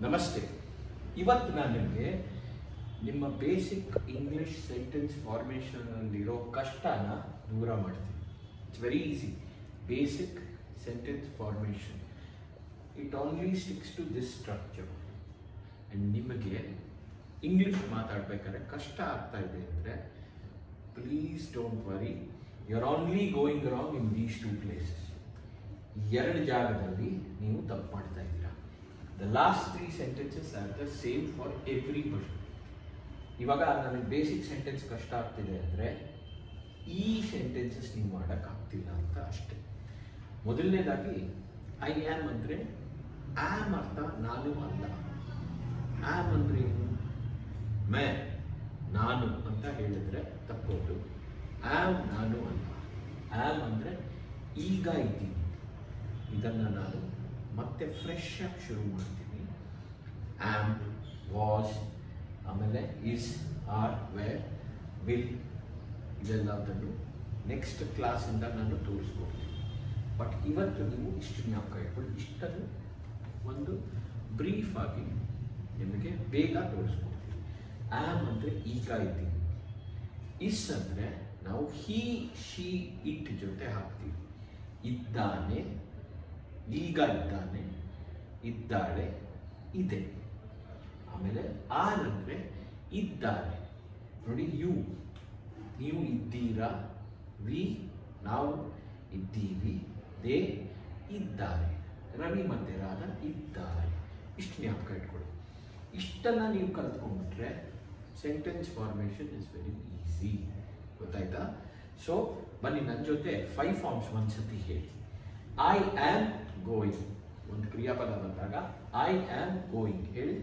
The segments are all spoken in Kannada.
ನಮಸ್ತೆ ಇವತ್ತು ನಾನು ನಿಮಗೆ ನಿಮ್ಮ ಬೇಸಿಕ್ ಇಂಗ್ಲಿಷ್ ಸೆಂಟೆನ್ಸ್ ಫಾರ್ಮೇಷನಲ್ಲಿರೋ ಕಷ್ಟನ ದೂರ ಮಾಡ್ತೀನಿ it's very easy basic sentence formation it only sticks to this structure and ನಿಮಗೆ ಇಂಗ್ಲಿಷ್ ಮಾತಾಡ್ಬೇಕಾದ್ರೆ ಕಷ್ಟ ಆಗ್ತಾ ಇದೆ ಅಂದರೆ please don't worry you are only going wrong in these two places ಎರಡು ಜಾಗದಲ್ಲಿ ನೀವು ತಪ್ಪು ಮಾಡ್ತಾ ಇದ್ದೀರಾ the last three sentences are the same for everybody ಇವಾಗ ನನಗೆ ಬೇಸಿಕ್ ಸೆಂಟೆನ್ಸ್ ಕಷ್ಟ ಆಗ್ತಿದೆ ಅಂದರೆ ಈ ಸೆಂಟೆನ್ಸಸ್ ನೀವು ಮಾಡೋಕ್ಕಾಗ್ತಿಲ್ಲ ಅಂತ ಅಷ್ಟೆ ಮೊದಲನೇದಾಗಿ ಐ ಆಮ್ ಅಂದರೆ ಆಮ್ ಅರ್ಥ ನಾನು ಅಲ್ಲ ಆಮ್ ಅಂದರೆ ಏನು ಮೇ ನಾನು ಅಂತ ಹೇಳಿದ್ರೆ ತಪ್ಪೋದು ಆಮ್ ನಾನು ಅಲ್ಲ ಆಮ್ ಅಂದರೆ ಈಗ ಇದ್ದೀನಿ ಇದನ್ನು ನಾನು ಮತ್ತೆ ಫ್ರೆಶ್ ಆಗಿ ಶುರು ಮಾಡ್ತೀನಿ ಆಮ್ ವಾಸ್ ಆಮೇಲೆ ಈಸ್ ಆರ್ ವೇರ್ ವಿಲ್ ಇದೆಲ್ಲದನ್ನು ನೆಕ್ಸ್ಟ್ ಕ್ಲಾಸಿಂದ ನಾನು ತೋರಿಸ್ಕೊಡ್ತೀನಿ ಬಟ್ ಇವತ್ತು ನೀವು ಇಷ್ಟು ಜ್ಞಾಪಕ ಇಟ್ಕೊಳ್ಳಿ ಇಷ್ಟನ್ನು ಒಂದು ಬ್ರೀಫ್ ಆಗಿ ನಿಮಗೆ ಬೇಗ ತೋರಿಸ್ಕೊಡ್ತೀನಿ ಆಮ್ ಅಂದರೆ ಈಗ ಇದ್ದೀನಿ ಇಸ್ ಅಂದರೆ ನಾವು ಹಿ ಶಿ ಇಟ್ ಜೊತೆ ಹಾಕ್ತೀವಿ ಇದ್ದಾನೆ ಈಗ ಇದ್ದಾನೆ ಇದ್ದಾಳೆ ಇದೆ ಆಮೇಲೆ ಆರ್ ಅಂದರೆ ಇದ್ದಾರೆ ನೋಡಿ ಯು ನೀವು ಇದ್ದೀರಾ ವಿ ನಾವು ಇದ್ದೀವಿ ದೇ ಇದ್ದಾರೆ ರವಿ ಮತ್ತೆ ರಾಧ ಇದ್ದಾರೆ ಇಷ್ಟು ಜ್ಞಾಪಕ ಇಟ್ಕೊಳ್ಳಿ ಇಷ್ಟನ್ನು ನೀವು ಕಲ್ತ್ಕೊಂಡ್ಬಿಟ್ರೆ sentence formation is very easy ಗೊತ್ತಾಯ್ತಾ ಸೊ ಬನ್ನಿ ನನ್ನ ಜೊತೆ ಫೈವ್ ಫಾರ್ಮ್ಸ್ ಒಂದ್ಸತಿ ಹೇಳಿ ಐ ಆಮ್ ಗೋಯಿಂಗ್ ಒಂದು ಕ್ರಿಯಾಪದ ಬಂದಾಗ ಐ ಆಮ್ ಗೋಯಿಂಗ್ ಹೇಳಿ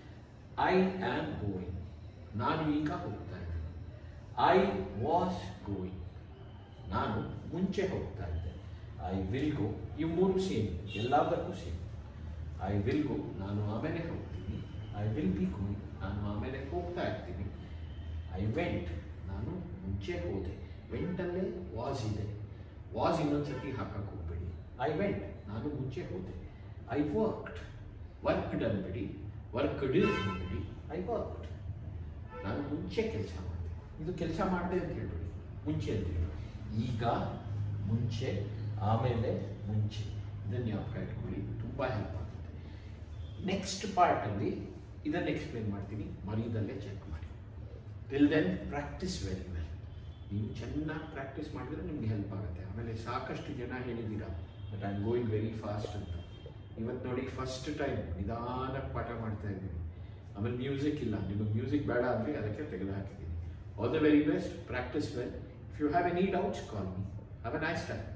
ಐ ಆಮ್ ಗೋಯಿಂಗ್ ನಾನು ಈಗ ಹೋಗ್ತಾ ಇದ್ದೀನಿ ಐ ವಾಸ್ ಗೋಯಿಂಗ್ ನಾನು ಮುಂಚೆ ಹೋಗ್ತಾ ಇದ್ದೆ ಐ ವಿಲ್ ಗೋ ಇವು ಮೂರು ಸೇಮ್ ಎಲ್ಲದಕ್ಕೂ ಸೇಮ್ ಐ ವಿಲ್ ಗೋ ನಾನು ಆಮೇಲೆ ಹೋಗ್ತೀನಿ ಐ ವಿಲ್ ಬಿ ಗೋಯಿಂಗ್ ನಾನು ಆಮೇಲೆ ಹೋಗ್ತಾ ಇರ್ತೀನಿ ಐ ವೆಂಟ್ ನಾನು ಮುಂಚೆ ಹೋದೆ ವೆಂಟಲ್ಲೇ ವಾಸ್ ಇದೆ ವಾಸ್ ಇನ್ನೊಂದ್ಸತಿ ಹಾಕಕ್ಕೆ ಹೋಗ್ಬೇಡಿ ಐ ವೆಂಟ್ ನಾನು ಮುಂಚೆ ಹೋದೆ ಐ ವರ್ಕ್ಡ್ ವರ್ಕ್ಡ್ ಅನ್ಬೇಡಿ ವರ್ಕ್ಡ್ ಅನ್ಬೇಡಿ ಐ ವರ್ಕ್ಡ್ ನಾನು ಮುಂಚೆ ಕೆಲಸ ಮಾಡಿದೆ ಇದು ಕೆಲಸ ಮಾಡಿದೆ ಅಂತ ಹೇಳ್ಬೇಡಿ ಮುಂಚೆ ಅಂತ ಹೇಳಿ ಈಗ ಮುಂಚೆ ಆಮೇಲೆ ಮುಂಚೆ ಇದನ್ನು ಜ್ಞಾಪಕ ಇಟ್ಕೊಳ್ಳಿ ತುಂಬ ಹೆಲ್ಪ್ ಆಗುತ್ತೆ ನೆಕ್ಸ್ಟ್ ಪಾರ್ಟಲ್ಲಿ ಇದನ್ನು ಎಕ್ಸ್ಪ್ಲೇನ್ ಮಾಡ್ತೀನಿ ಮರೀದಲ್ಲೇ ಚೆಕ್ ಮಾಡಿ till then practice very well ನೀವು ಚೆನ್ನಾಗಿ ಪ್ರಾಕ್ಟೀಸ್ ಮಾಡಿದ್ರೆ ನಿಮ್ಗೆ ಹೆಲ್ಪ್ ಆಗುತ್ತೆ ಆಮೇಲೆ ಸಾಕಷ್ಟು ಜನ ಹೇಳಿದ್ದೀರಾ but I am going very fast ಅಂತ ಇವತ್ತು ನೋಡಿ ಫಸ್ಟ್ ಟೈಮ್ ನಿಧಾನಕ್ಕೆ ಪಾಠ ಮಾಡ್ತಾ ಇದ್ದೀನಿ ಆಮೇಲೆ ಮ್ಯೂಸಿಕ್ ಇಲ್ಲ ನಿಮಗೆ ಮ್ಯೂಸಿಕ್ ಬೇಡ ಅಂದರೆ ಅದಕ್ಕೆ ತೆಗೆದು ಹಾಕಿದ್ದೀನಿ all the very best practice well if you have any doubts call me have a nice time